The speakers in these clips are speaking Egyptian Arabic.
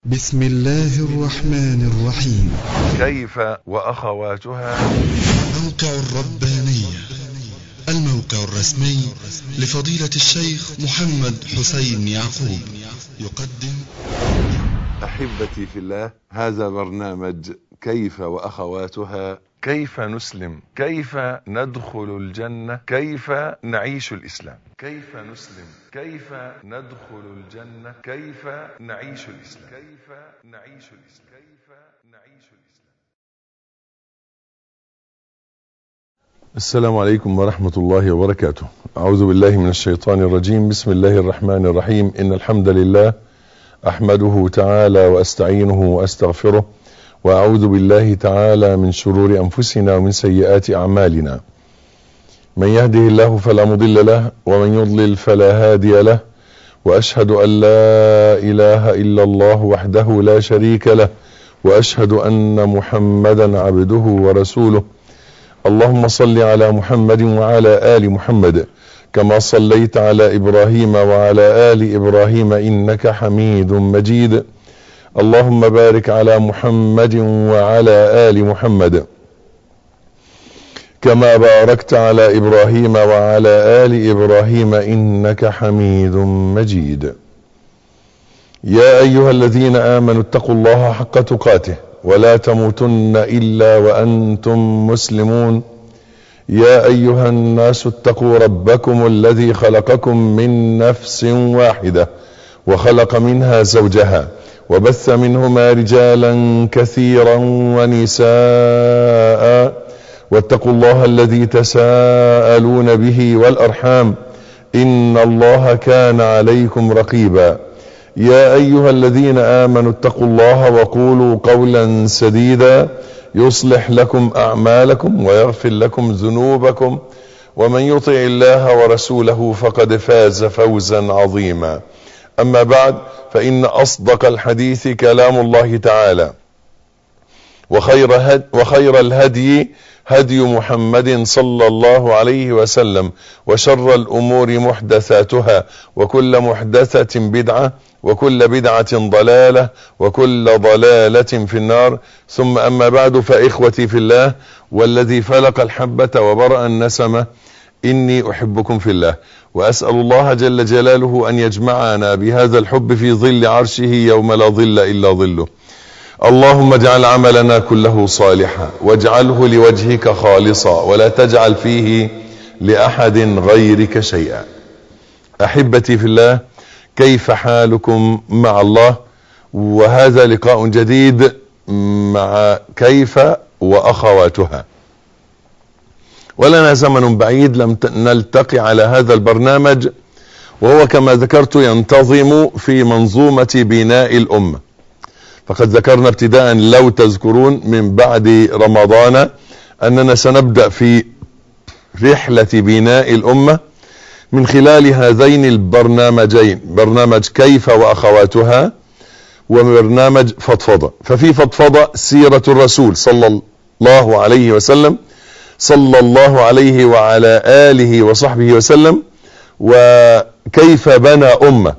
بسم الله الرحمن الرحيم كيف وأخواتها موقع الربانية الموقع الرسمي لفضيلة الشيخ محمد حسين يعقوب يقدم أحبتي في الله هذا برنامج كيف وأخواتها كيف نسلم كيف ندخل الجنة كيف نعيش الإسلام كيف نسلم كيف ندخل الجنة كيف نعيش الإسلام كيف نعيش الإسلام كيف نعيش الإسلام السلام عليكم ورحمة الله وبركاته أعوذ بالله من الشيطان الرجيم بسم الله الرحمن الرحيم إن الحمد لله أحمده تعالى وأستعينه وأستغفره وأعوذ بالله تعالى من شرور أنفسنا ومن سيئات أعمالنا من يهده الله فلا مضل له ومن يضلل فلا هادي له وأشهد أن لا إله إلا الله وحده لا شريك له وأشهد أن محمدا عبده ورسوله اللهم صل على محمد وعلى آل محمد كما صليت على إبراهيم وعلى آل إبراهيم إنك حميد مجيد اللهم بارك على محمد وعلى آل محمد كما باركت على إبراهيم وعلى آل إبراهيم إنك حميد مجيد يا أيها الذين آمنوا اتقوا الله حق تقاته ولا تموتن إلا وأنتم مسلمون يا أيها الناس اتقوا ربكم الذي خلقكم من نفس واحدة وخلق منها زوجها وبث منهما رجالا كثيرا ونساء واتقوا الله الذي تساءلون به والأرحام إن الله كان عليكم رقيبا يا أيها الذين آمنوا اتقوا الله وقولوا قولا سديدا يصلح لكم أعمالكم ويغفر لكم ذنوبكم ومن يطع الله ورسوله فقد فاز فوزا عظيما أما بعد فإن أصدق الحديث كلام الله تعالى وخير, هد وخير الهدي هدي محمد صلى الله عليه وسلم وشر الأمور محدثاتها وكل محدثة بدعة وكل بدعة ضلالة وكل ضلالة في النار ثم أما بعد فإخوتي في الله والذي فلق الحبة وبرأ النسمة إني أحبكم في الله وأسأل الله جل جلاله أن يجمعنا بهذا الحب في ظل عرشه يوم لا ظل إلا ظله اللهم اجعل عملنا كله صالحا واجعله لوجهك خالصا ولا تجعل فيه لأحد غيرك شيئا أحبتي في الله كيف حالكم مع الله وهذا لقاء جديد مع كيف وأخواتها ولنا زمن بعيد لم نلتقي على هذا البرنامج وهو كما ذكرت ينتظم في منظومة بناء الأمة فقد ذكرنا ابتداء لو تذكرون من بعد رمضان أننا سنبدأ في رحلة بناء الأمة من خلال هذين البرنامجين برنامج كيف وأخواتها وبرنامج فضفضة ففي فضفضة سيرة الرسول صلى الله عليه وسلم صلى الله عليه وعلى آله وصحبه وسلم وكيف بنى أمة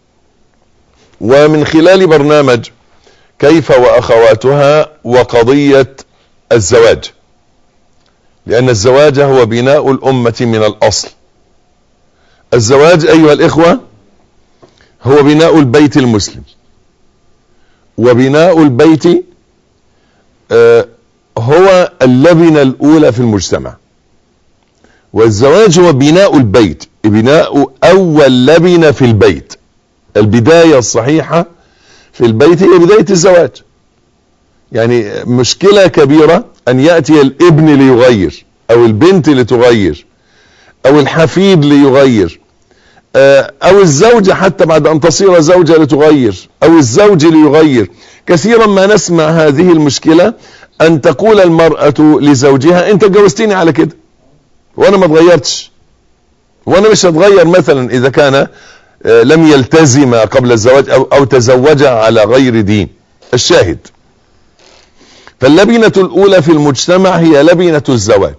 ومن خلال برنامج كيف وأخواتها وقضية الزواج لأن الزواج هو بناء الأمة من الأصل الزواج أيها الإخوة هو بناء البيت المسلم وبناء البيت آه هو اللبنة الأولى في المجتمع والزواج هو بناء البيت بناء أول لبنة في البيت البداية الصحيحة في البيت هي بداية الزواج يعني مشكلة كبيرة أن يأتي الابن ليغير أو البنت لتغير أو الحفيد ليغير أو الزوجة حتى بعد أن تصير زوجة لتغير أو الزوج ليغير كثيرا ما نسمع هذه المشكلة أن تقول المرأة لزوجها أنت جوزتني على كده وأنا ما اتغيرتش وأنا مش هتغير مثلا إذا كان لم يلتزم قبل الزواج أو, أو تزوج على غير دين الشاهد فاللبنة الأولى في المجتمع هي لبنة الزواج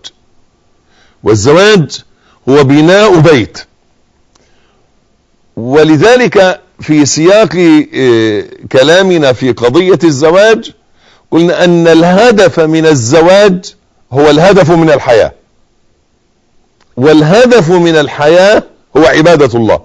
والزواج هو بناء بيت ولذلك في سياق آه، كلامنا في قضية الزواج قلنا أن الهدف من الزواج هو الهدف من الحياة والهدف من الحياة هو عبادة الله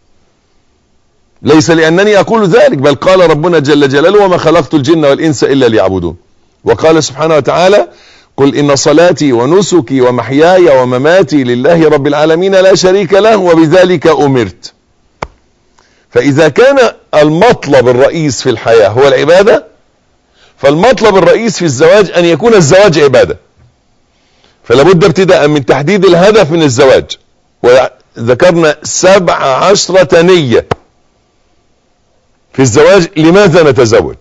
ليس لأنني أقول ذلك بل قال ربنا جل جلاله وما خلقت الجن والإنس إلا ليعبدون وقال سبحانه وتعالى قل إن صلاتي ونسكي ومحياي ومماتي لله رب العالمين لا شريك له وبذلك أمرت فإذا كان المطلب الرئيس في الحياة هو العبادة فالمطلب الرئيس في الزواج أن يكون الزواج عبادة فلا بد ابتداء من تحديد الهدف من الزواج وذكرنا سبع عشرة نية في الزواج لماذا نتزوج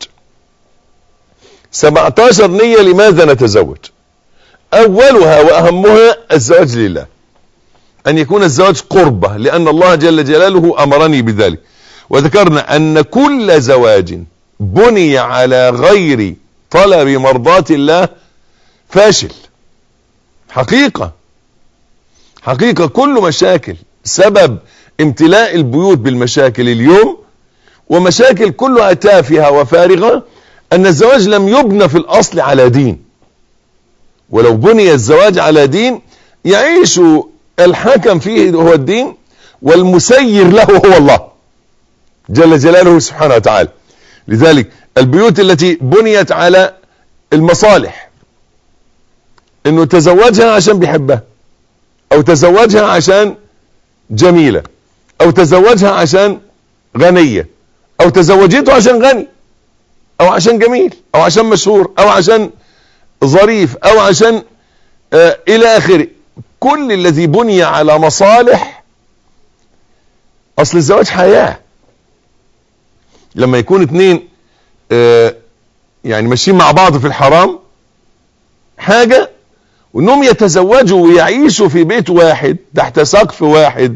17 نية لماذا نتزوج أولها وأهمها الزواج لله أن يكون الزواج قربة لأن الله جل جلاله أمرني بذلك وذكرنا أن كل زواج بني على غير طلب مرضاة الله فاشل حقيقة حقيقة كل مشاكل سبب امتلاء البيوت بالمشاكل اليوم ومشاكل كلها تافهة وفارغة أن الزواج لم يبنى في الأصل على دين ولو بني الزواج على دين يعيش الحكم فيه هو الدين والمسير له هو الله جل جلاله سبحانه وتعالى لذلك البيوت التي بنيت على المصالح انه تزوجها عشان بيحبها او تزوجها عشان جميلة او تزوجها عشان غنية او تزوجته عشان غني او عشان جميل او عشان مشهور او عشان ظريف او عشان آه الى اخره كل الذي بني على مصالح اصل الزواج حياة لما يكون اتنين آه يعني ماشيين مع بعض في الحرام حاجة وانهم يتزوجوا ويعيشوا في بيت واحد تحت سقف واحد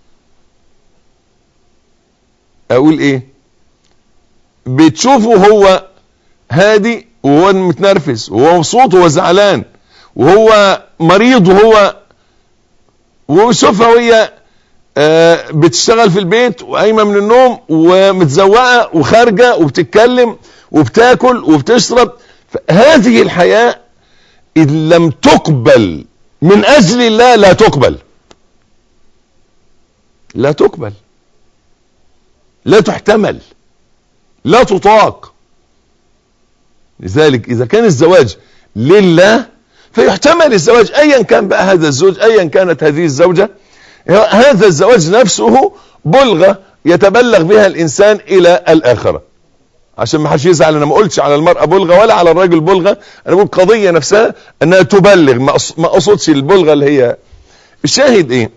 اقول ايه بتشوفه هو هادي وهو متنرفز وهو مبسوط وهو زعلان وهو مريض وهو وشوفها وهي آه بتشتغل في البيت وقايمه من النوم ومتزوقه وخارجه وبتتكلم وبتاكل وبتشرب هذه الحياه إن لم تقبل من أجل الله لا تقبل لا تقبل لا تحتمل لا تطاق لذلك إذا كان الزواج لله فيحتمل الزواج أيا كان بقى هذا الزوج أيا كانت هذه الزوجة هذا الزواج نفسه بلغة يتبلغ بها الإنسان إلى الآخرة عشان ما حدش يزعل انا ما قلتش على المرأة بلغة ولا على الراجل بلغة انا بقول قضية نفسها انها تبلغ ما اقصدش البلغة اللي هي الشاهد ايه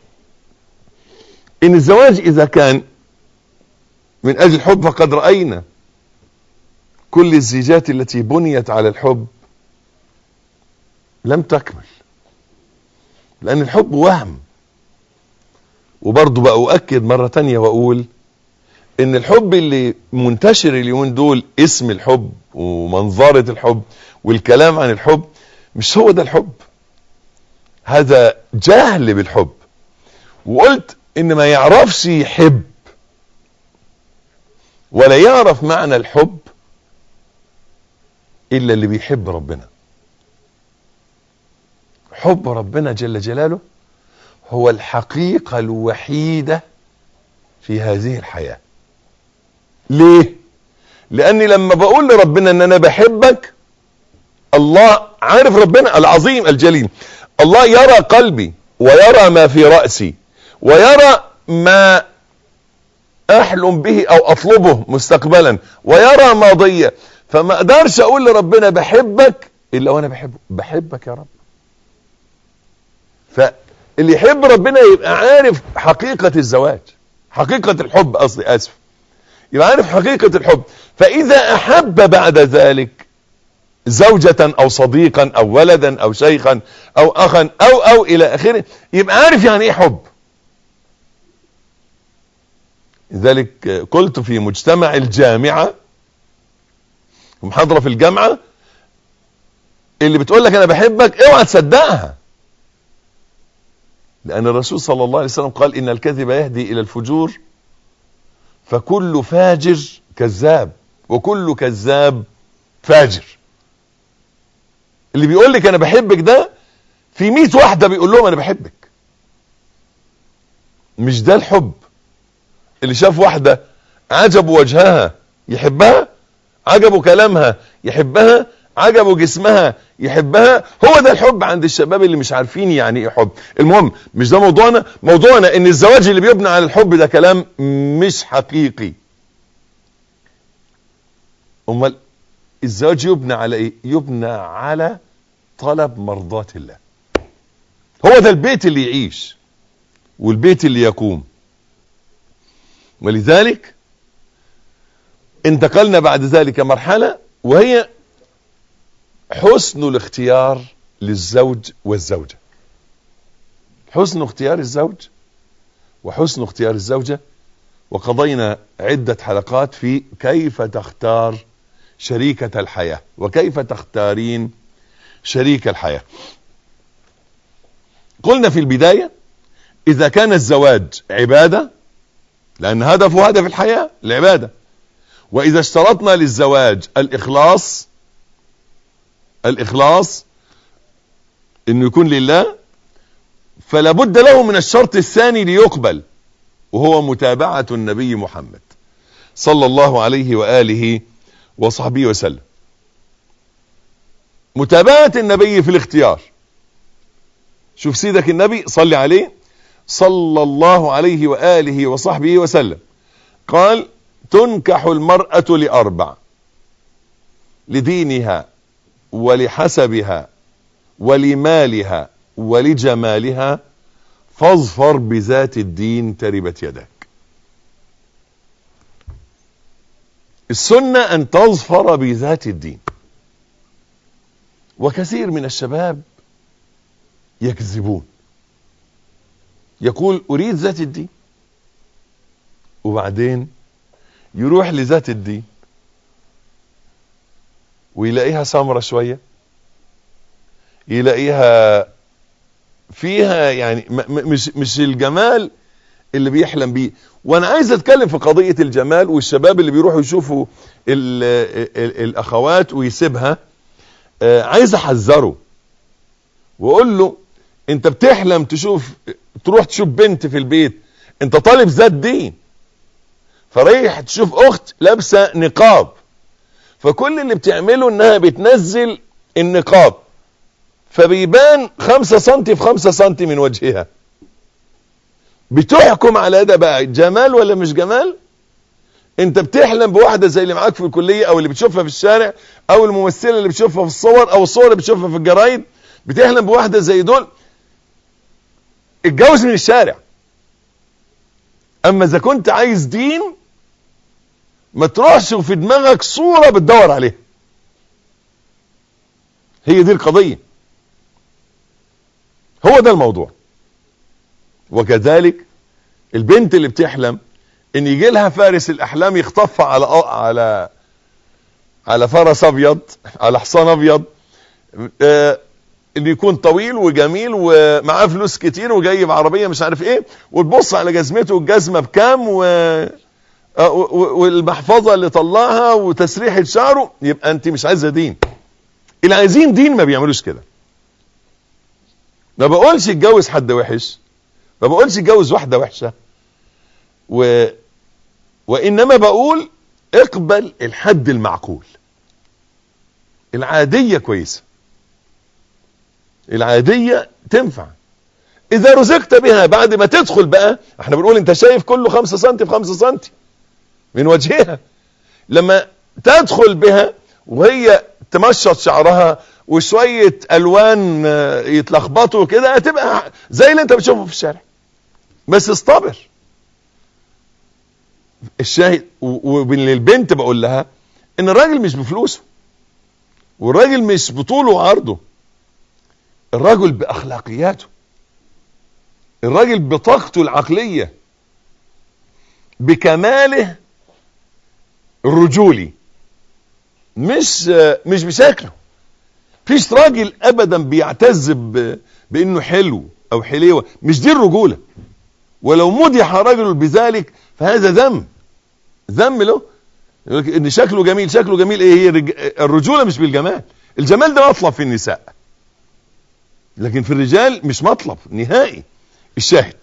ان الزواج اذا كان من اجل الحب فقد رأينا كل الزيجات التي بنيت على الحب لم تكمل لان الحب وهم وبرضه بأؤكد مرة تانية واقول ان الحب اللي منتشر اليومين دول اسم الحب ومنظرة الحب والكلام عن الحب مش هو ده الحب هذا جهل بالحب وقلت ان ما يعرفش يحب ولا يعرف معنى الحب الا اللي بيحب ربنا حب ربنا جل جلاله هو الحقيقة الوحيدة في هذه الحياه ليه لاني لما بقول لربنا ان انا بحبك الله عارف ربنا العظيم الجليل الله يرى قلبي ويرى ما في رأسي ويرى ما احلم به او اطلبه مستقبلا ويرى ماضية فما اقدرش اقول لربنا بحبك الا وانا بحبه بحبك يا رب فاللي يحب ربنا يبقى عارف حقيقة الزواج حقيقة الحب قصدي اسف يبقى عارف حقيقة الحب فإذا أحب بعد ذلك زوجة أو صديقا أو ولدا أو شيخا أو أخا أو أو إلى آخره يبقى عارف يعني إيه حب لذلك قلت في مجتمع الجامعة محاضرة في الجامعة اللي بتقول لك أنا بحبك اوعى تصدقها لأن الرسول صلى الله عليه وسلم قال إن الكذب يهدي إلى الفجور فكل فاجر كذاب وكل كذاب فاجر اللي بيقول لك انا بحبك ده في مئة واحدة بيقول لهم انا بحبك مش ده الحب اللي شاف واحدة عجب وجهها يحبها عجبه كلامها يحبها عجبه جسمها يحبها هو ده الحب عند الشباب اللي مش عارفين يعني ايه حب المهم مش ده موضوعنا موضوعنا ان الزواج اللي بيبنى على الحب ده كلام مش حقيقي امال الزواج يبنى على ايه يبنى على طلب مرضات الله هو ده البيت اللي يعيش والبيت اللي يقوم ولذلك انتقلنا بعد ذلك مرحلة وهي حسن الاختيار للزوج والزوجة حسن اختيار الزوج وحسن اختيار الزوجة وقضينا عدة حلقات في كيف تختار شريكة الحياة وكيف تختارين شريك الحياة قلنا في البداية إذا كان الزواج عبادة لأن هدفه هدف الحياة العبادة وإذا اشترطنا للزواج الإخلاص الإخلاص إنه يكون لله فلا بد له من الشرط الثاني ليقبل وهو متابعة النبي محمد صلى الله عليه وآله وصحبه وسلم متابعة النبي في الاختيار شوف سيدك النبي صلي عليه صلى الله عليه وآله وصحبه وسلم قال تنكح المرأة لأربع لدينها ولحسبها ولمالها ولجمالها فاظفر بذات الدين تربت يدك السنة أن تظفر بذات الدين وكثير من الشباب يكذبون يقول أريد ذات الدين وبعدين يروح لذات الدين ويلاقيها سمرة شوية يلاقيها فيها يعني مش مش الجمال اللي بيحلم بيه وانا عايز اتكلم في قضية الجمال والشباب اللي بيروحوا يشوفوا ال ال الاخوات ويسيبها آه عايز احذره واقول له انت بتحلم تشوف تروح تشوف بنت في البيت انت طالب ذات دين فريح تشوف اخت لابسه نقاب فكل اللي بتعمله انها بتنزل النقاب فبيبان خمسة سنتي في خمسة سنتي من وجهها بتحكم على ده بقى جمال ولا مش جمال انت بتحلم بواحدة زي اللي معاك في الكلية او اللي بتشوفها في الشارع او الممثلة اللي بتشوفها في الصور او الصور اللي بتشوفها في الجرايد بتحلم بواحدة زي دول اتجوز من الشارع اما اذا كنت عايز دين ما تروحش وفي دماغك صورة بتدور عليها هي دي القضية هو ده الموضوع وكذلك البنت اللي بتحلم ان يجي لها فارس الاحلام يخطفها على على على فرس ابيض على حصان ابيض آه اللي يكون طويل وجميل ومعاه فلوس كتير وجاي بعربيه مش عارف ايه وتبص على جزمته الجزمه بكام و والمحفظه اللي طلعها وتسريحه شعره يبقى انت مش عايزه دين اللي عايزين دين ما بيعملوش كده ما بقولش اتجوز حد وحش ما بقولش اتجوز واحده وحشه و وانما بقول اقبل الحد المعقول العاديه كويسه العاديه تنفع اذا رزقت بها بعد ما تدخل بقى احنا بنقول انت شايف كله خمسة سنتي في خمسة سنتي من وجهها لما تدخل بها وهي تمشط شعرها وشوية الوان يتلخبطوا كده هتبقى زي اللي انت بتشوفه في الشارع بس اصطبر الشاهد وللبنت بقول لها ان الراجل مش بفلوسه والراجل مش بطوله وعرضه الراجل باخلاقياته الراجل بطاقته العقلية بكماله الرجولي مش مش بشكله فيش راجل ابدا بيعتز بانه حلو او حليوه مش دي الرجوله ولو مدح رجل بذلك فهذا ذنب ذم له يقول لك ان شكله جميل شكله جميل ايه هي الرج... الرجوله مش بالجمال الجمال ده مطلب في النساء لكن في الرجال مش مطلب نهائي الشاهد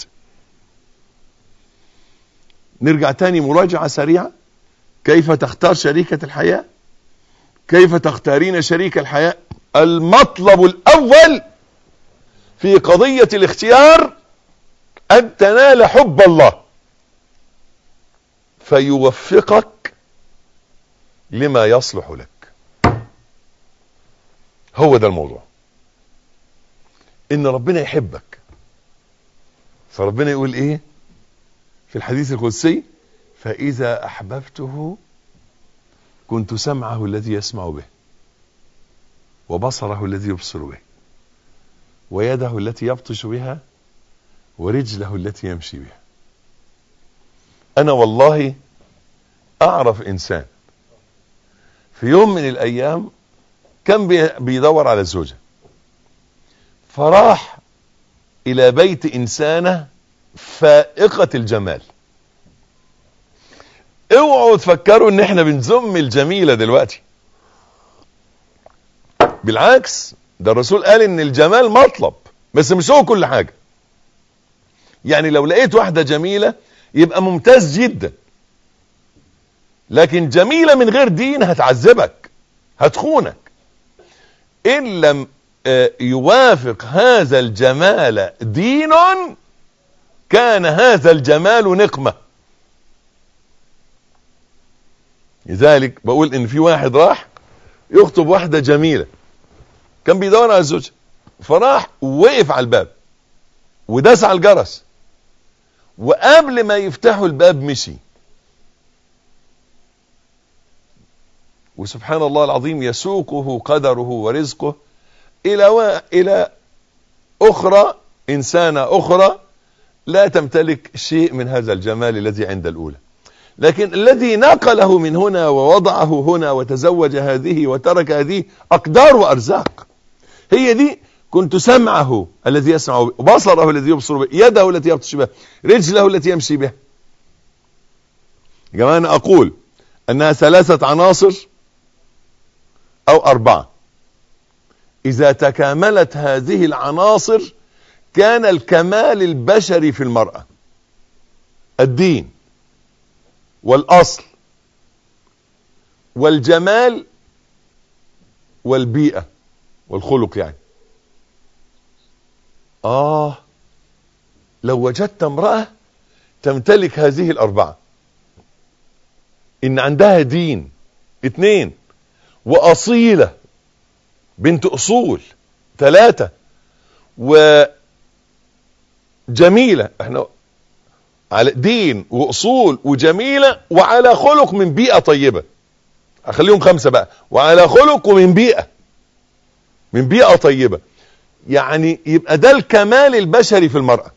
نرجع تاني مراجعة سريعة كيف تختار شريكة الحياة كيف تختارين شريك الحياة المطلب الأول في قضية الاختيار أن تنال حب الله فيوفقك لما يصلح لك هو ده الموضوع ان ربنا يحبك فربنا يقول ايه في الحديث القدسي فاذا احببته كنت سمعه الذي يسمع به وبصره الذي يبصر به ويده التي يبطش بها ورجله التي يمشي بها انا والله اعرف انسان في يوم من الايام كان بيدور على الزوجة فراح الى بيت انسانة فائقة الجمال اوعوا تفكروا ان احنا بنذم الجميلة دلوقتي بالعكس ده الرسول قال ان الجمال مطلب بس مش هو كل حاجة يعني لو لقيت واحدة جميلة يبقى ممتاز جدا لكن جميلة من غير دين هتعذبك هتخونك ان لم يوافق هذا الجمال دين كان هذا الجمال نقمة لذلك بقول ان في واحد راح يخطب واحدة جميلة كان بيدور على الزوجة فراح ووقف على الباب وداس على الجرس وقبل ما يفتحوا الباب مشي وسبحان الله العظيم يسوقه قدره ورزقه الى و... الى اخرى انسانة اخرى لا تمتلك شيء من هذا الجمال الذي عند الاولى لكن الذي نقله من هنا ووضعه هنا وتزوج هذه وترك هذه اقدار وارزاق هي دي كنت سمعه الذي يسمع به بصره الذي يبصر به يده التي يبطش بها رجله التي يمشي بها يا جماعه انا اقول انها ثلاثة عناصر او اربعة اذا تكاملت هذه العناصر كان الكمال البشري في المرأة الدين والاصل والجمال والبيئة والخلق يعني اه لو وجدت امرأة تمتلك هذه الاربعة ان عندها دين اتنين واصيلة بنت اصول ثلاثة وجميلة احنا على دين واصول وجميلة وعلى خلق من بيئة طيبة اخليهم خمسة بقى وعلى خلق ومن بيئة من بيئة طيبة يعني يبقى ده الكمال البشري في المرأة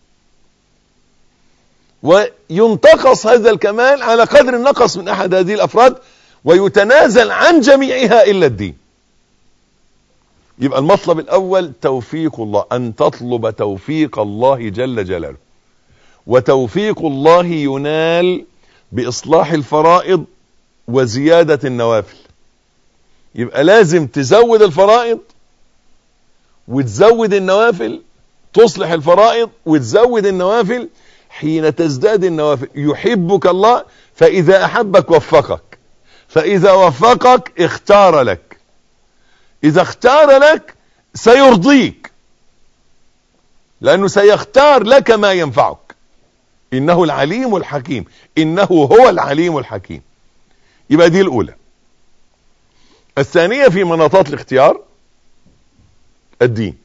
وينتقص هذا الكمال على قدر النقص من احد هذه الافراد ويتنازل عن جميعها الا الدين يبقى المطلب الاول توفيق الله ان تطلب توفيق الله جل جلاله وتوفيق الله ينال باصلاح الفرائض وزيادة النوافل يبقى لازم تزود الفرائض وتزود النوافل تصلح الفرائض وتزود النوافل حين تزداد النوافل يحبك الله فإذا أحبك وفقك فإذا وفقك اختار لك إذا اختار لك سيرضيك لأنه سيختار لك ما ينفعك إنه العليم الحكيم إنه هو العليم الحكيم يبقى دي الأولى الثانية في مناطات الاختيار الدين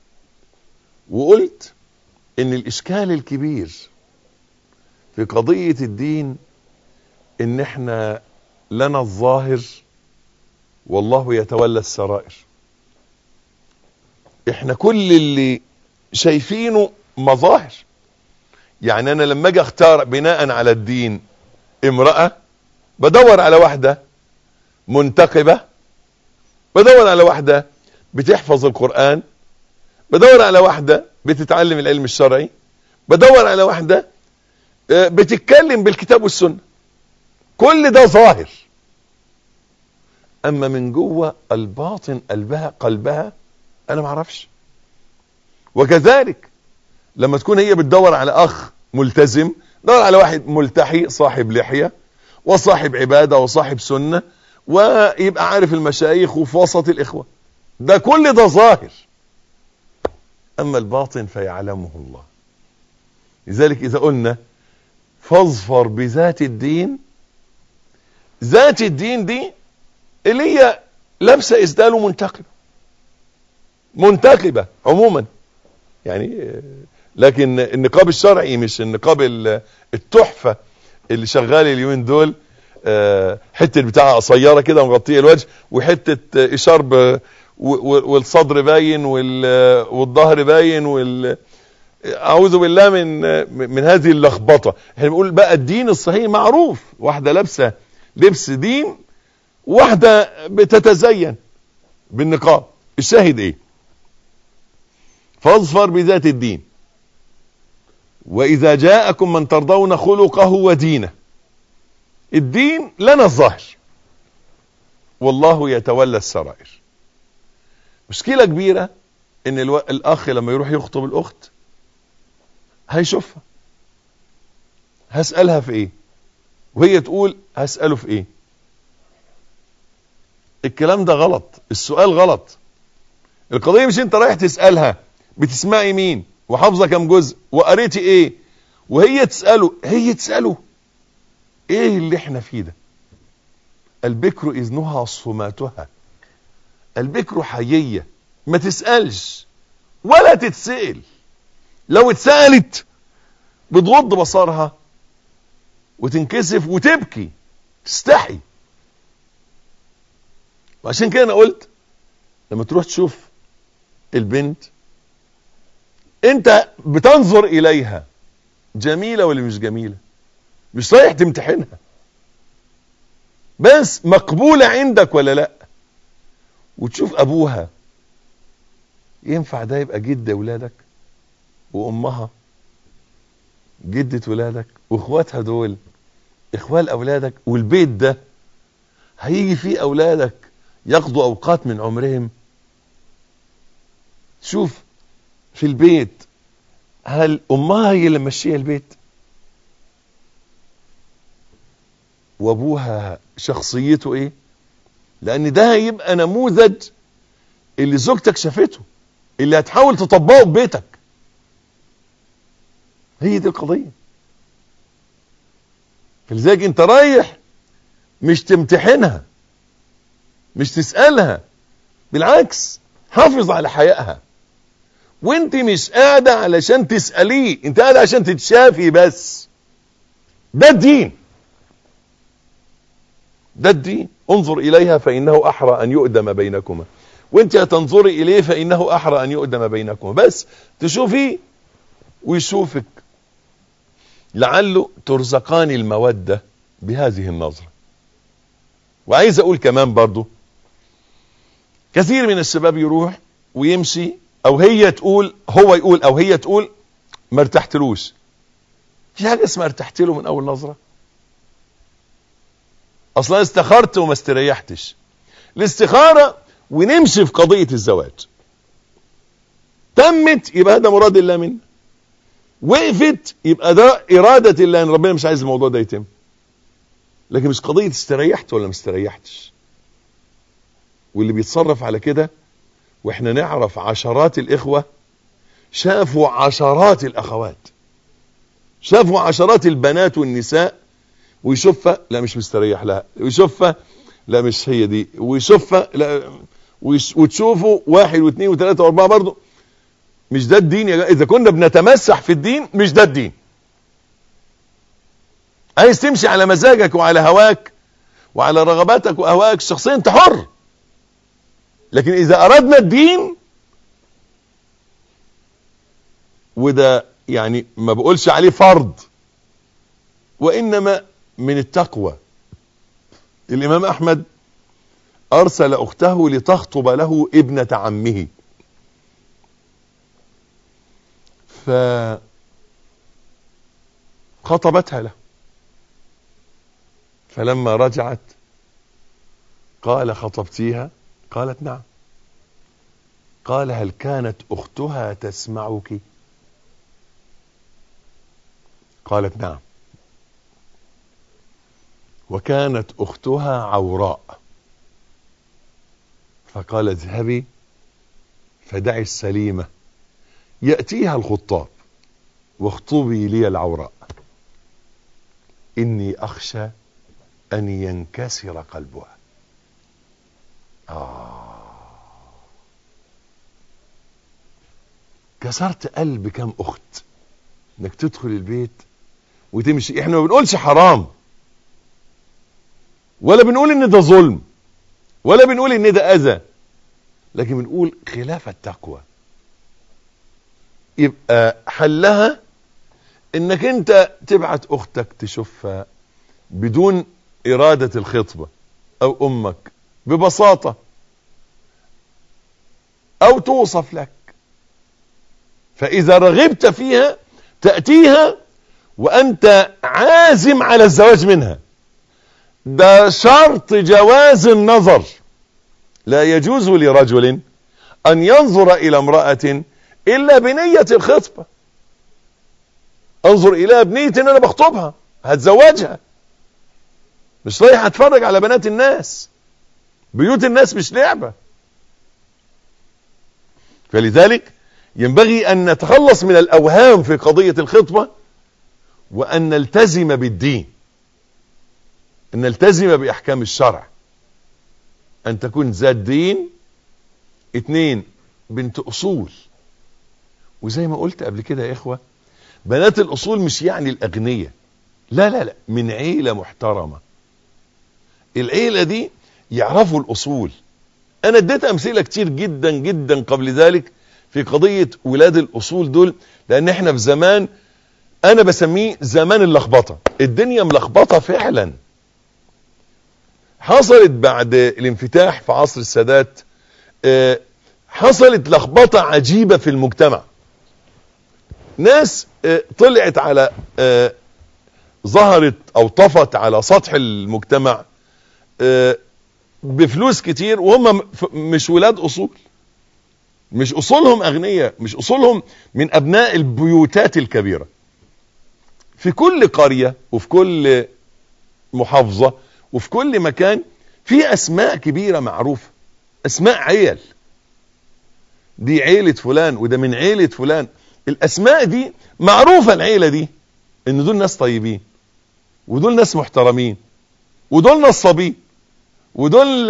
وقلت ان الاشكال الكبير في قضية الدين ان احنا لنا الظاهر والله يتولى السرائر احنا كل اللي شايفينه مظاهر يعني انا لما اجي اختار بناء على الدين امرأة بدور على واحدة منتقبة بدور على واحدة بتحفظ القرآن بدور على واحدة بتتعلم العلم الشرعي بدور على واحدة بتتكلم بالكتاب والسنة كل ده ظاهر اما من جوه الباطن قلبها قلبها انا ما اعرفش وكذلك لما تكون هي بتدور على اخ ملتزم دور على واحد ملتحي صاحب لحية وصاحب عبادة وصاحب سنة ويبقى عارف المشايخ وفي وسط الاخوة ده كل ده ظاهر اما الباطن فيعلمه الله لذلك اذا قلنا فاظفر بذات الدين ذات الدين دي اللي هي لابسه اسدال منتقبه منتقبه عموما يعني لكن النقاب الشرعي مش النقاب التحفه اللي شغال اليومين دول حته بتاعها قصيره كده مغطيه الوجه وحته اشارب والصدر باين والظهر باين وال اعوذ بالله من من هذه اللخبطه احنا بنقول بقى الدين الصحيح معروف واحده لابسه لبس دين واحده بتتزين بالنقاب الشاهد ايه فاظفر بذات الدين واذا جاءكم من ترضون خلقه ودينه الدين لنا الظاهر والله يتولى السرائر مشكله كبيره ان الو... الاخ لما يروح يخطب الاخت هيشوفها هسألها في ايه وهي تقول هسأله في ايه الكلام ده غلط السؤال غلط القضية مش انت رايح تسألها بتسمعي مين وحافظة كم جزء وقريتي ايه وهي تسأله هي تسأله ايه اللي احنا فيه ده البكر اذنها صماتها البكر حيية ما تسألش ولا تتسأل لو اتسألت بتغض بصرها وتنكسف وتبكي تستحي وعشان كده انا قلت لما تروح تشوف البنت انت بتنظر اليها جميلة ولا مش جميلة مش رايح تمتحنها بس مقبولة عندك ولا لا وتشوف ابوها ينفع ده يبقى جد اولادك وامها جدة ولادك واخواتها دول اخوال اولادك والبيت ده هيجي فيه اولادك يقضوا اوقات من عمرهم شوف في البيت هل امها هي اللي ماشيه البيت وابوها شخصيته ايه لان ده هيبقى نموذج اللي زوجتك شافته اللي هتحاول تطبقه في بيتك هي دي القضية فلذلك انت رايح مش تمتحنها مش تسألها بالعكس حافظ على حيائها وانت مش قاعدة علشان تسأليه انت قاعدة عشان تتشافي بس ده الدين ده الدين انظر اليها فانه احرى ان يؤدم بينكما وانت هتنظري اليه فانه احرى ان يؤدم بينكما بس تشوفي ويشوفك لعله ترزقان المودة بهذه النظرة وعايز اقول كمان برضو كثير من الشباب يروح ويمشي او هي تقول هو يقول او هي تقول ما ارتحتلوش في حاجة اسمها ارتحت له من اول نظرة اصلا استخرت وما استريحتش الاستخارة ونمشي في قضية الزواج تمت يبقى هذا مراد الله منه وقفت يبقى ده إرادة الله ان ربنا مش عايز الموضوع ده يتم لكن مش قضية استريحت ولا ما استريحتش واللي بيتصرف على كده واحنا نعرف عشرات الإخوة شافوا عشرات الأخوات شافوا عشرات البنات والنساء ويشوفها لا مش مستريح لها ويشوفها لا مش هي دي ويشوفها لا وتشوفوا واحد واثنين وثلاثة واربعة برضه مش ده الدين يا جماعة اذا كنا بنتمسح في الدين مش ده الدين عايز تمشي على مزاجك وعلى هواك وعلى رغباتك واهواك الشخصية انت حر لكن اذا اردنا الدين وده يعني ما بقولش عليه فرض وانما من التقوى الامام احمد ارسل اخته لتخطب له ابنة عمه فخطبتها له فلما رجعت قال خطبتيها قالت نعم قال هل كانت اختها تسمعك قالت نعم وكانت اختها عوراء فقال اذهبي فدعي السليمه ياتيها الخطاب واخطبي لي العوراء اني اخشى ان ينكسر قلبها آه كسرت قلب كم اخت انك تدخل البيت وتمشي احنا ما بنقولش حرام ولا بنقول ان ده ظلم ولا بنقول ان ده اذى لكن بنقول خلاف التقوى يبقى حلها انك انت تبعت اختك تشوفها بدون ارادة الخطبة او امك ببساطة او توصف لك فاذا رغبت فيها تأتيها وانت عازم على الزواج منها ده شرط جواز النظر لا يجوز لرجل ان ينظر الى امرأة الا بنية الخطبة انظر اليها بنية ان انا بخطبها هتزوجها مش رايح اتفرج على بنات الناس بيوت الناس مش لعبة فلذلك ينبغي ان نتخلص من الاوهام في قضية الخطبة وان نلتزم بالدين ان نلتزم باحكام الشرع ان تكون ذات دين اتنين بنت اصول وزي ما قلت قبل كده يا اخوة بنات الاصول مش يعني الاغنية لا لا لا من عيلة محترمة العيلة دي يعرفوا الاصول انا اديت امثلة كتير جدا جدا قبل ذلك في قضية ولاد الاصول دول لان احنا في زمان انا بسميه زمان اللخبطة الدنيا ملخبطة فعلا حصلت بعد الانفتاح في عصر السادات اه حصلت لخبطة عجيبة في المجتمع ناس اه طلعت على اه ظهرت او طفت على سطح المجتمع بفلوس كتير وهم مش ولاد اصول مش اصولهم اغنياء مش اصولهم من ابناء البيوتات الكبيرة في كل قرية وفي كل محافظة وفي كل مكان في اسماء كبيرة معروفة اسماء عيل دي عيلة فلان وده من عيلة فلان الاسماء دي معروفة العيلة دي ان دول ناس طيبين ودول ناس محترمين ودول نصابين ودول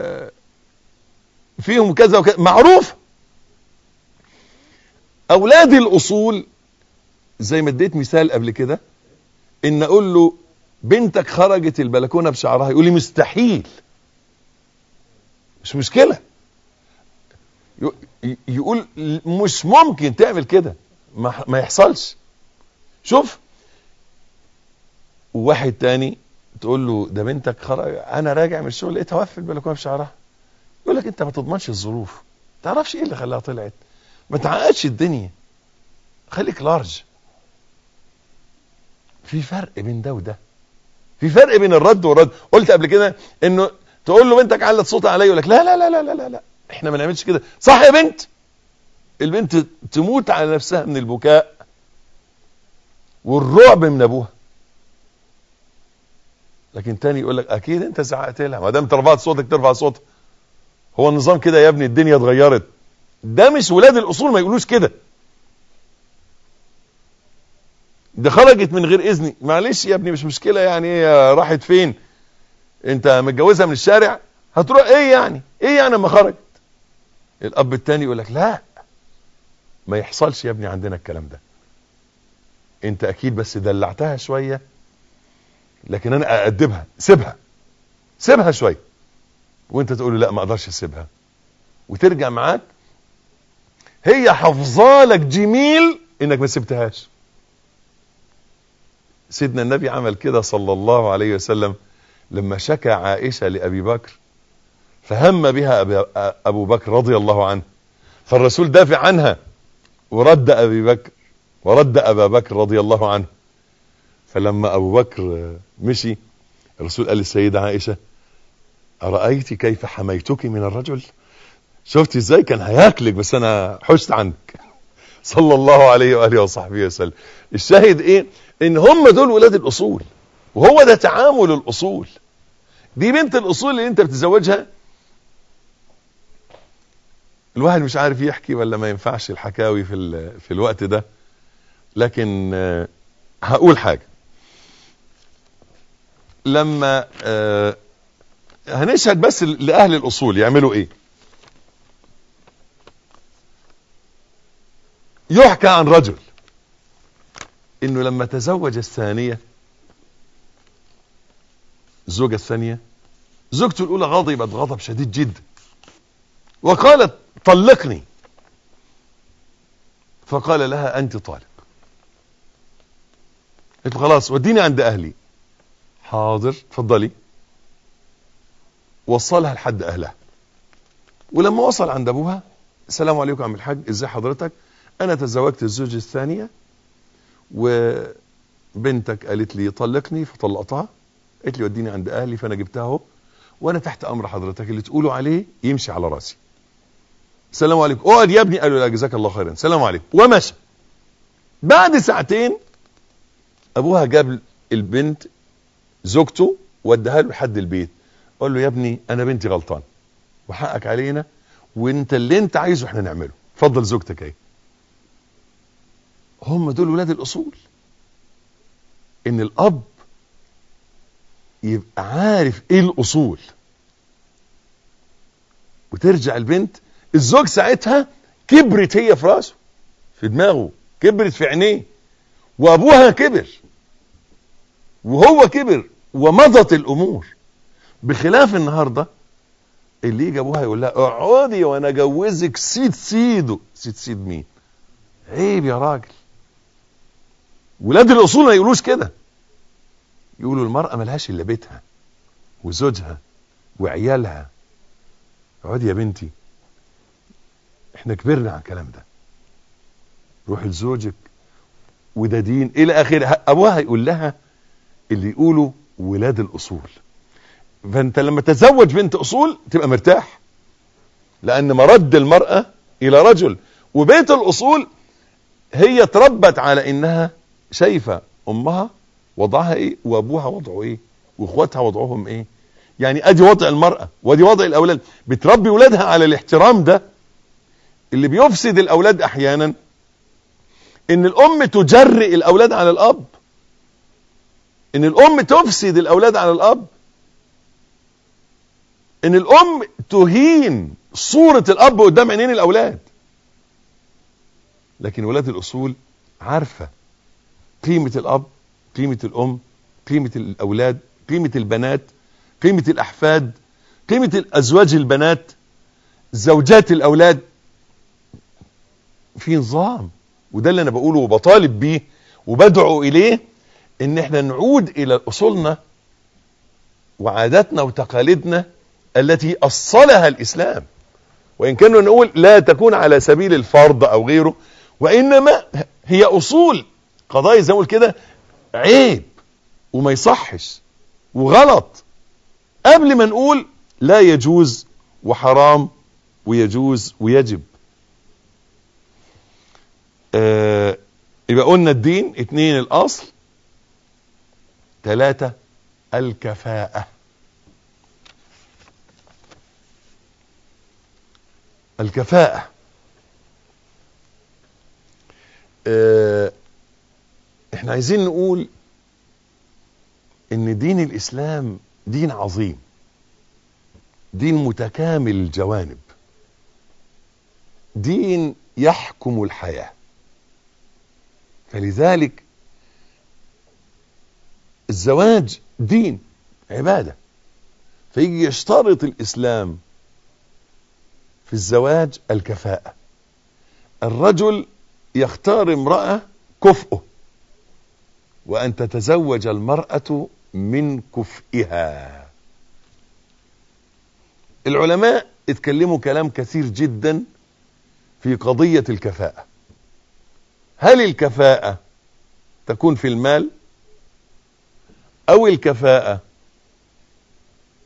فيهم كذا وكذا معروف اولاد الاصول زي ما اديت مثال قبل كده ان اقول له بنتك خرجت البلكونه بشعرها يقول لي مستحيل مش مشكله يقول مش ممكن تعمل كده ما, ما يحصلش شوف وواحد تاني تقول له ده بنتك خرج انا راجع من الشغل لقيتها واقفه في البلكونه بشعرها يقول لك انت ما تضمنش الظروف ما تعرفش ايه اللي خلاها طلعت ما تعقدش الدنيا خليك لارج في فرق بين ده وده في فرق بين الرد والرد قلت قبل كده انه تقول له بنتك علت صوتها عليا يقول لك لا لا لا لا لا لا, لا. احنا ما نعملش كده صح يا بنت البنت تموت على نفسها من البكاء والرعب من ابوها لكن تاني يقول لك اكيد انت زعقت لها ما دام رفعت صوتك ترفع صوتها هو النظام كده يا ابني الدنيا اتغيرت ده مش ولاد الاصول ما يقولوش كده ده خرجت من غير اذني معلش يا ابني مش مشكله يعني ايه راحت فين انت متجوزها من الشارع هتروح ايه يعني ايه يعني اما خرجت الاب التاني يقول لك لا ما يحصلش يا ابني عندنا الكلام ده انت اكيد بس دلعتها شويه لكن انا اادبها سيبها سيبها شويه وانت تقول له لا ما اقدرش اسيبها وترجع معاك هي حافظالك جميل انك ما سبتهاش سيدنا النبي عمل كده صلى الله عليه وسلم لما شكى عائشة لأبي بكر فهم بها أبو بكر رضي الله عنه فالرسول دافع عنها ورد أبي بكر ورد أبا بكر رضي الله عنه فلما أبو بكر مشي الرسول قال للسيدة عائشة أرأيت كيف حميتك من الرجل شفتي ازاي كان هياكلك بس انا حشت عنك صلى الله عليه وآله وصحبه وسلم الشاهد ايه ان هم دول ولاد الاصول وهو ده تعامل الاصول دي بنت الاصول اللي انت بتزوجها الواحد مش عارف يحكي ولا ما ينفعش الحكاوي في ال- في الوقت ده لكن آه، هقول حاجه لما آه، هنشهد بس لاهل الاصول يعملوا ايه يحكى عن رجل انه لما تزوج الثانيه الزوجه الثانيه زوجته الاولى غضبت غضب شديد جدا وقالت طلقني فقال لها انت طالق قلت له خلاص وديني عند اهلي حاضر اتفضلي وصلها لحد اهلها ولما وصل عند ابوها السلام عليكم يا عم الحاج ازي حضرتك انا تزوجت الزوجة الثانية وبنتك قالت لي طلقني فطلقتها قالت لي وديني عند اهلي فانا جبتها اهو وانا تحت امر حضرتك اللي تقولوا عليه يمشي على راسي السلام عليكم اقعد يا ابني قالوا لا جزاك الله خيرا السلام عليكم ومشى بعد ساعتين ابوها جاب البنت زوجته وداها له لحد البيت قال له يا ابني انا بنتي غلطان وحقك علينا وانت اللي انت عايزه احنا نعمله اتفضل زوجتك اهي هم دول ولاد الاصول ان الاب يبقى عارف ايه الاصول وترجع البنت الزوج ساعتها كبرت هي في راسه في دماغه كبرت في عينيه وابوها كبر وهو كبر ومضت الامور بخلاف النهارده اللي يجي ابوها يقول لها اقعدي وانا اجوزك سيد سيده سيد سيد مين عيب يا راجل ولاد الاصول ما يقولوش كده يقولوا المرأة ملهاش الا بيتها وزوجها وعيالها اقعدي يا بنتي احنا كبرنا على الكلام ده روحي لزوجك وده دين الى اخره ابوها يقول لها اللي يقولوا ولاد الاصول فانت لما تزوج بنت اصول تبقى مرتاح لان مرد المرأة الى رجل وبيت الاصول هي تربت على انها شايفة امها وضعها ايه وابوها وضعه ايه واخواتها وضعهم ايه يعني ادي وضع المرأة وادي وضع الاولاد بتربي ولادها على الاحترام ده اللي بيفسد الاولاد احيانا ان الام تجرئ الاولاد على الاب ان الام تفسد الاولاد على الاب ان الام تهين صورة الاب قدام عينين الاولاد لكن ولاد الاصول عارفة قيمة الاب قيمة الام قيمة الاولاد قيمة البنات قيمة الاحفاد قيمة الازواج البنات زوجات الاولاد في نظام وده اللي انا بقوله وبطالب بيه وبدعو اليه ان احنا نعود الى اصولنا وعاداتنا وتقاليدنا التي اصلها الاسلام وان كنا نقول لا تكون على سبيل الفرض او غيره وانما هي اصول قضايا زي ما نقول كده عيب وما يصحش وغلط قبل ما نقول لا يجوز وحرام ويجوز ويجب آه يبقى قلنا الدين اتنين الاصل ثلاثة الكفاءة الكفاءة اه احنا عايزين نقول ان دين الاسلام دين عظيم دين متكامل الجوانب دين يحكم الحياة فلذلك الزواج دين عبادة فيجي يشترط الإسلام في الزواج الكفاءة الرجل يختار امرأة كفؤه وأن تتزوج المرأة من كفئها العلماء اتكلموا كلام كثير جدا في قضية الكفاءة هل الكفاءة تكون في المال او الكفاءة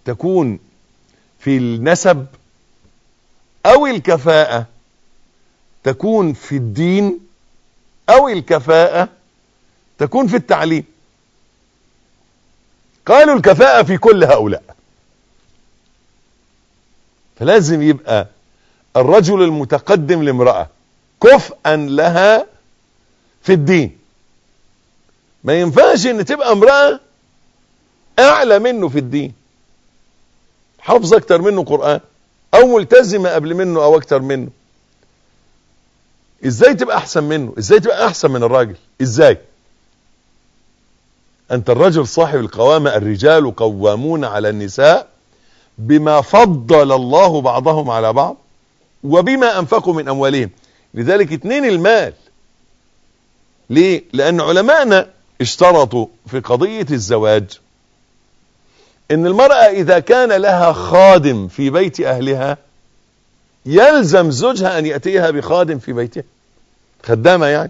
تكون في النسب او الكفاءة تكون في الدين او الكفاءة تكون في التعليم قالوا الكفاءة في كل هؤلاء فلازم يبقى الرجل المتقدم لامرأة كفءا لها في الدين ما ينفعش ان تبقى امرأة اعلى منه في الدين حافظ اكتر منه قرآن او ملتزمة قبل منه او اكتر منه ازاي تبقى احسن منه ازاي تبقى احسن من الراجل ازاي انت الرجل صاحب القوامة الرجال قوامون على النساء بما فضل الله بعضهم على بعض وبما انفقوا من اموالهم لذلك اتنين المال ليه لان علماءنا اشترطوا في قضية الزواج ان المرأة اذا كان لها خادم في بيت اهلها يلزم زوجها ان يأتيها بخادم في بيتها خدامة يعني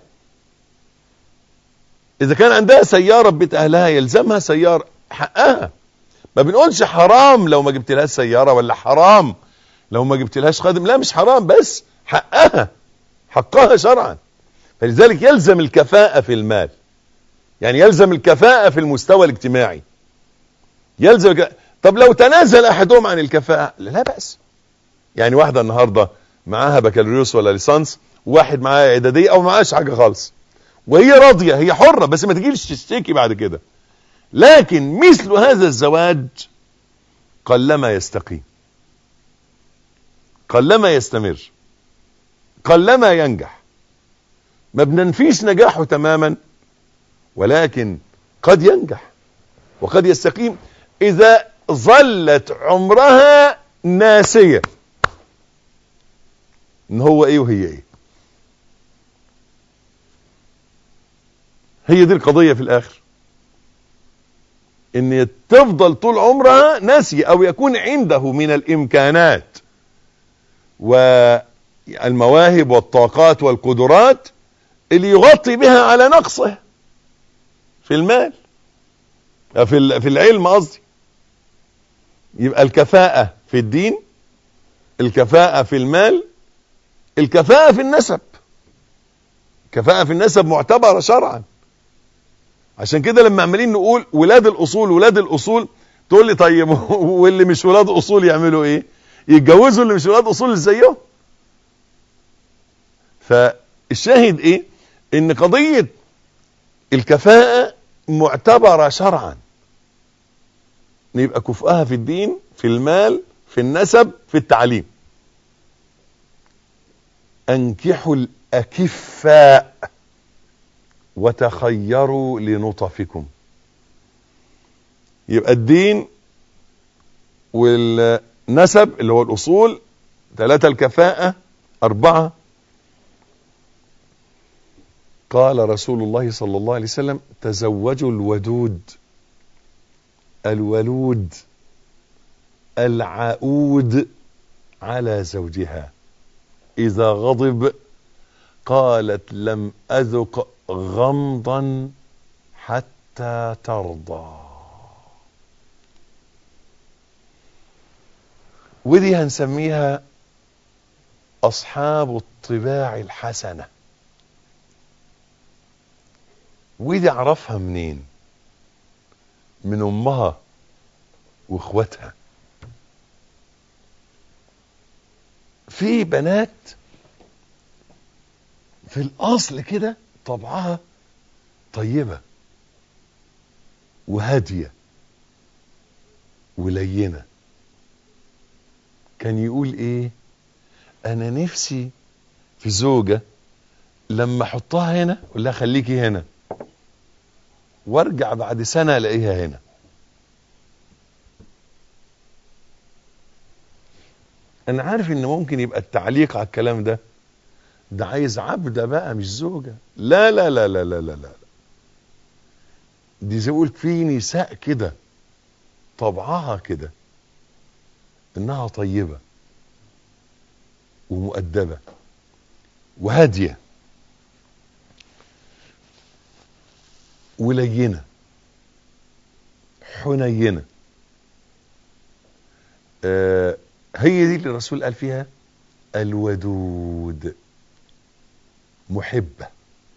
اذا كان عندها سيارة ببيت اهلها يلزمها سيارة حقها ما بنقولش حرام لو ما جبت لهاش سيارة ولا حرام لو ما جبت لهاش خادم لا مش حرام بس حقها حقها شرعا فلذلك يلزم الكفاءة في المال يعني يلزم الكفاءة في المستوى الاجتماعي يلزم الك... طب لو تنازل احدهم عن الكفاءة لا بأس يعني واحدة النهاردة معاها بكالوريوس ولا ليسانس وواحد معاه اعدادية او معاش حاجة خالص وهي راضية هي حرة بس ما تجيش تشتكي بعد كده لكن مثل هذا الزواج قلما يستقيم قلما يستمر قلما ينجح ما بننفيش نجاحه تماما ولكن قد ينجح وقد يستقيم اذا ظلت عمرها ناسية ان هو ايه وهي ايه هي دي القضية في الاخر ان تفضل طول عمرها ناسية او يكون عنده من الامكانات والمواهب والطاقات والقدرات اللي يغطي بها على نقصه في المال في في العلم قصدي يبقى الكفاءة في الدين الكفاءة في المال الكفاءة في النسب كفاءة في النسب معتبرة شرعا عشان كده لما عمالين نقول ولاد الاصول ولاد الاصول تقول لي طيب واللي مش ولاد اصول يعملوا ايه يتجوزوا اللي مش ولاد اصول زيهم فالشاهد ايه ان قضية الكفاءة معتبرة شرعا يبقى كفؤها في الدين في المال في النسب في التعليم انكحوا الاكفاء وتخيروا لنطفكم يبقى الدين والنسب اللي هو الاصول ثلاثة الكفاءة اربعة قال رسول الله صلى الله عليه وسلم تزوجوا الودود الولود العؤود على زوجها اذا غضب قالت لم اذق غمضا حتى ترضى ودي هنسميها اصحاب الطباع الحسنه ودي اعرفها منين من امها واخواتها في بنات في الاصل كده طبعها طيبة وهادية ولينة كان يقول ايه انا نفسي في زوجة لما احطها هنا اقول لها خليكي هنا وارجع بعد سنة الاقيها هنا انا عارف ان ممكن يبقى التعليق على الكلام ده ده عايز عبدة بقى مش زوجة لا لا لا لا لا لا لا دي زي ما قلت في نساء كده طبعها كده انها طيبة ومؤدبة وهادية ولينة حنينة آه هي دي اللي الرسول قال فيها الودود محبة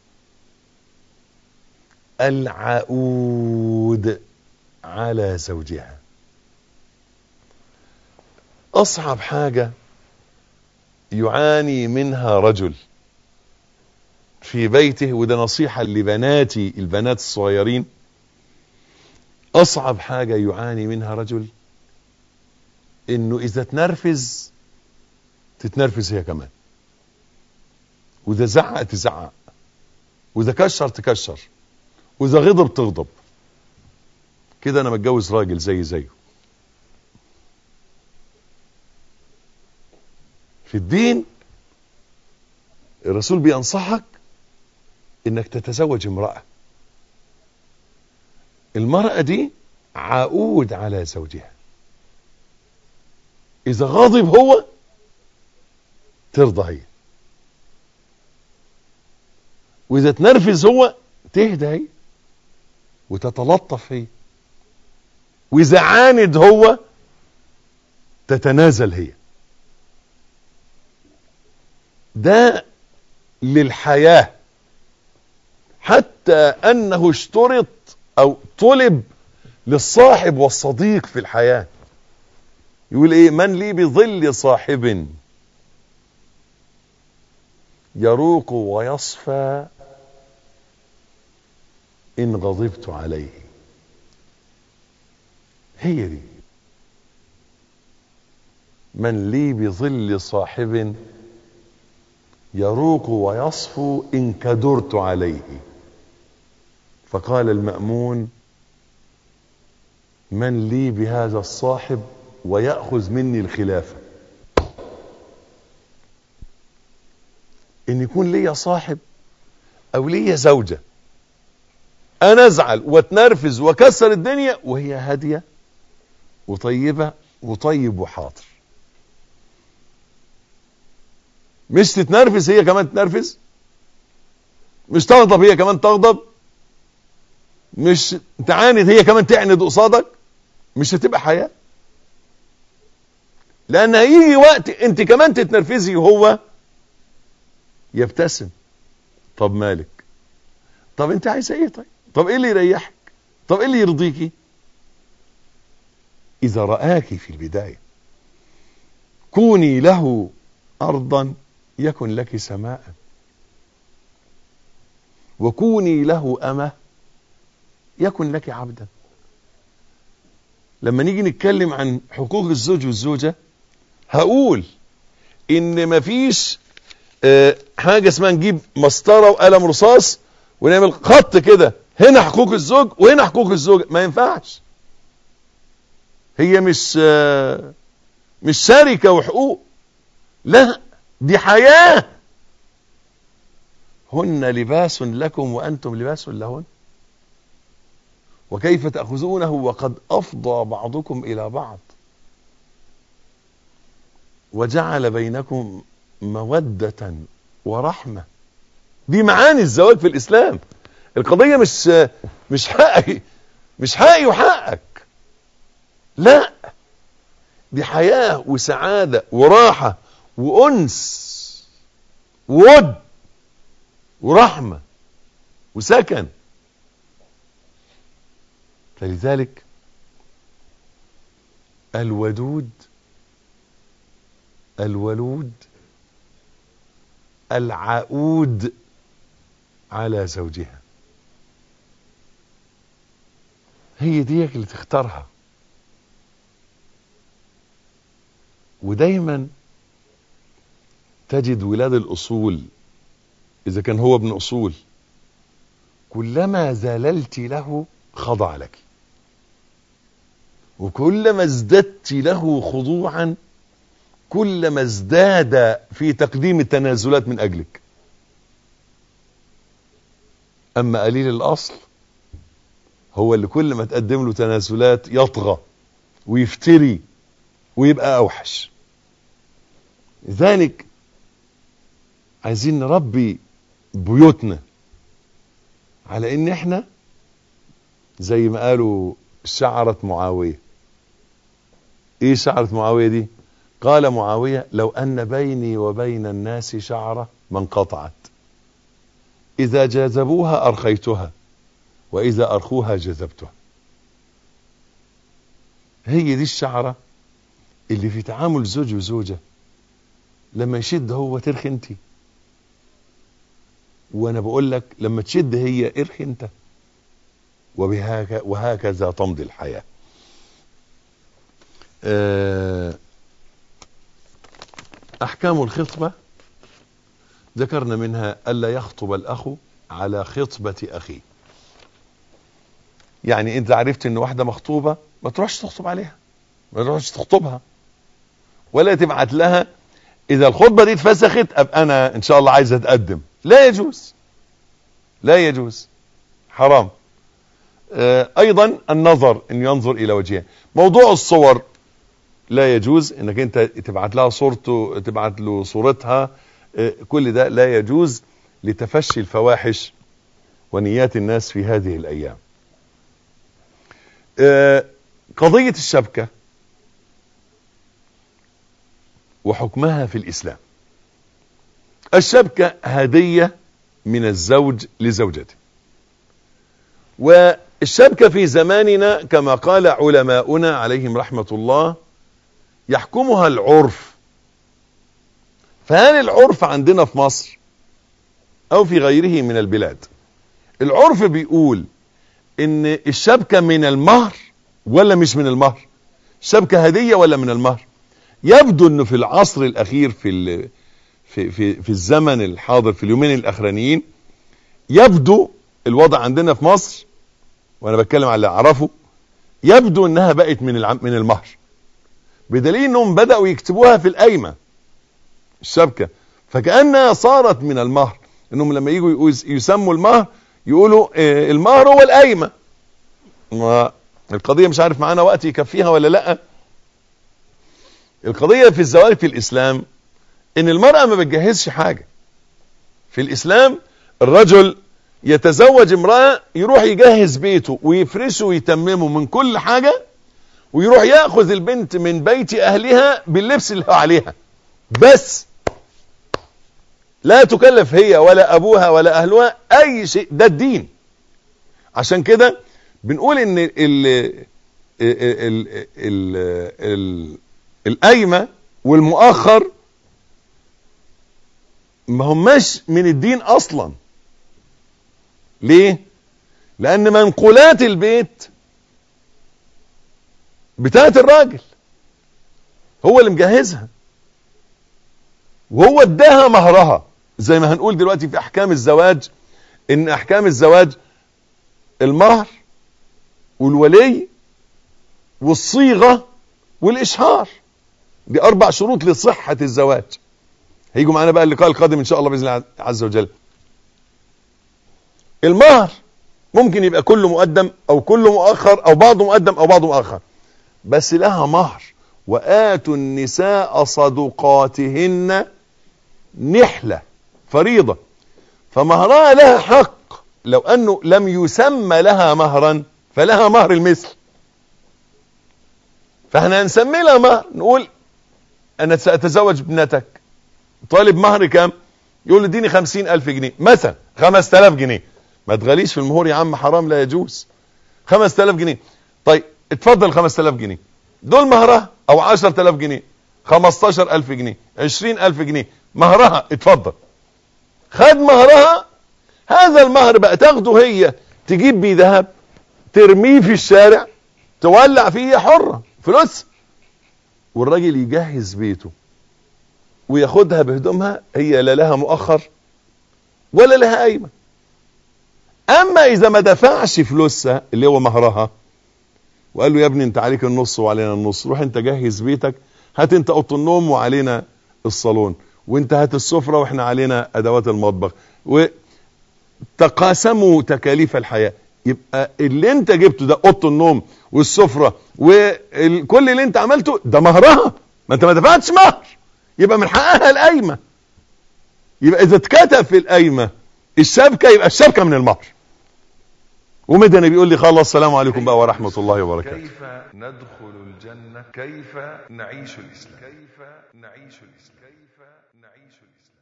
العقود على زوجها أصعب حاجة يعاني منها رجل في بيته وده نصيحة لبناتي البنات الصغيرين أصعب حاجة يعاني منها رجل إنه إذا تنرفز تتنرفز هي كمان وإذا زعق تزعق وإذا كشر تكشر وإذا غضب تغضب كده أنا متجوز راجل زي زيه في الدين الرسول بينصحك انك تتزوج امرأة المرأة دي عقود على زوجها اذا غاضب هو ترضى هي واذا تنرفز هو تهدى هي وتتلطف هي واذا عاند هو تتنازل هي ده للحياة حتى انه اشترط او طلب للصاحب والصديق في الحياة يقول ايه من لي بظل صاحب يروق ويصفى ان غضبت عليه هي دي من لي بظل صاحب يروق ويصفو إن كدرت عليه فقال المأمون من لي بهذا الصاحب ويأخذ مني الخلافة إن يكون لي صاحب أو لي زوجة أنا أزعل واتنرفز وكسر الدنيا وهي هادية وطيبة وطيب وحاضر مش تتنرفز هي كمان تتنرفز مش تغضب هي كمان تغضب مش تعاند هي كمان تعند قصادك مش هتبقى حياة لان هيجي وقت انت كمان تتنرفزي وهو يبتسم طب مالك طب انت عايزه ايه طيب طب ايه اللي يريحك طب ايه اللي يرضيكي اذا رآك في البداية كوني له ارضا يكن لك سماء وكوني له أمة يكن لك عبدا لما نيجي نتكلم عن حقوق الزوج والزوجة هقول ان مفيش اه حاجة اسمها نجيب مسطرة وقلم رصاص ونعمل خط كده هنا حقوق الزوج وهنا حقوق الزوجة ما ينفعش هي مش اه مش شركة وحقوق لا دي حياة هن لباس لكم وأنتم لباس لهن وكيف تأخذونه وقد أفضى بعضكم إلى بعض وجعل بينكم مودة ورحمة دي معاني الزواج في الإسلام القضية مش مش حقي مش حقي وحقك لا دي حياة وسعادة وراحة وأنس وود ورحمة وسكن فلذلك الودود الولود العقود على زوجها هي دي اللي تختارها ودايما تجد ولاد الأصول إذا كان هو ابن أصول كلما زللت له خضع لك وكلما ازددت له خضوعا كلما ازداد في تقديم التنازلات من أجلك أما قليل الأصل هو اللي كل ما تقدم له تنازلات يطغى ويفتري ويبقى أوحش لذلك عايزين نربي بيوتنا على ان احنا زي ما قالوا شعرة معاوية ايه شعرة معاوية دي قال معاوية لو ان بيني وبين الناس شعرة ما انقطعت اذا جذبوها ارخيتها واذا ارخوها جذبتها هي دي الشعرة اللي في تعامل زوج وزوجة لما يشد هو ترخي انت وانا بقول لك لما تشد هي ارخي انت وبهك وهكذا تمضي الحياة احكام الخطبة ذكرنا منها الا يخطب الاخ على خطبة اخيه يعني انت عرفت ان واحدة مخطوبة ما تروحش تخطب عليها ما تروحش تخطبها ولا تبعت لها اذا الخطبة دي اتفسخت ابقى انا ان شاء الله عايز اتقدم لا يجوز لا يجوز حرام اه ايضا النظر ان ينظر الى وجهها موضوع الصور لا يجوز انك انت تبعت لها صورته تبعت له صورتها اه كل ده لا يجوز لتفشي الفواحش ونيات الناس في هذه الايام اه قضية الشبكة وحكمها في الإسلام الشبكة هدية من الزوج لزوجته والشبكة في زماننا كما قال علماؤنا عليهم رحمة الله يحكمها العرف فهل العرف عندنا في مصر أو في غيره من البلاد العرف بيقول ان الشبكة من المهر ولا مش من المهر الشبكة هدية ولا من المهر يبدو انه في العصر الاخير في في في في الزمن الحاضر في اليومين الاخرانيين يبدو الوضع عندنا في مصر وانا بتكلم على اللي اعرفه يبدو انها بقت من العم من المهر بدليل انهم بداوا يكتبوها في القايمه الشبكه فكانها صارت من المهر انهم لما يجوا يسموا المهر يقولوا اه المهر هو القايمه القضيه مش عارف معانا وقت يكفيها ولا لا القضية في الزواج في الإسلام إن المرأة ما بتجهزش حاجة في الإسلام الرجل يتزوج امرأة يروح يجهز بيته ويفرشه ويتممه من كل حاجة ويروح يأخذ البنت من بيت أهلها باللبس اللي هو عليها بس لا تكلف هي ولا أبوها ولا أهلها أي شيء ده الدين عشان كده بنقول إن ال ال ال ال ال القايمة والمؤخر ما هماش من الدين اصلا ليه لان منقولات البيت بتاعت الراجل هو اللي مجهزها وهو اداها مهرها زي ما هنقول دلوقتي في احكام الزواج ان احكام الزواج المهر والولي والصيغة والاشهار دي اربع شروط لصحة الزواج هيجوا معانا بقى اللقاء القادم ان شاء الله باذن الله عز وجل المهر ممكن يبقى كله مقدم او كله مؤخر او بعضه مقدم او بعضه مؤخر بس لها مهر واتوا النساء صدقاتهن نحلة فريضة فمهرها لها حق لو انه لم يسمى لها مهرا فلها مهر المثل فاحنا هنسمي لها مهر نقول انا ساتزوج ابنتك طالب مهر كام يقول اديني خمسين الف جنيه مثلا خمس تلاف جنيه ما تغليش في المهور يا عم حرام لا يجوز خمس تلاف جنيه طيب اتفضل خمس تلاف جنيه دول مهرها او عشر تلاف جنيه خمستاشر الف جنيه عشرين الف جنيه مهرها اتفضل خد مهرها هذا المهر بقى تاخده هي تجيب بيه ذهب ترميه في الشارع تولع فيه حرة فلوس والراجل يجهز بيته وياخدها بهدومها هي لا لها مؤخر ولا لها قايمه اما اذا ما دفعش فلوسها اللي هو مهرها وقال له يا ابني انت عليك النص وعلينا النص روح انت جهز بيتك هات انت اوضه النوم وعلينا الصالون وانت هات السفره واحنا علينا ادوات المطبخ وتقاسموا تكاليف الحياه يبقى اللي انت جبته ده اوضه النوم والسفره وكل اللي انت عملته ده مهرها ما انت ما دفعتش مهر يبقى من حقها القايمه يبقى اذا اتكتب في القايمه الشبكه يبقى الشبكه من المهر ومدني بيقول لي خلاص السلام عليكم بقى ورحمة الله وبركاته كيف ندخل الجنة كيف نعيش الإسلام كيف نعيش الإسلام كيف نعيش الإسلام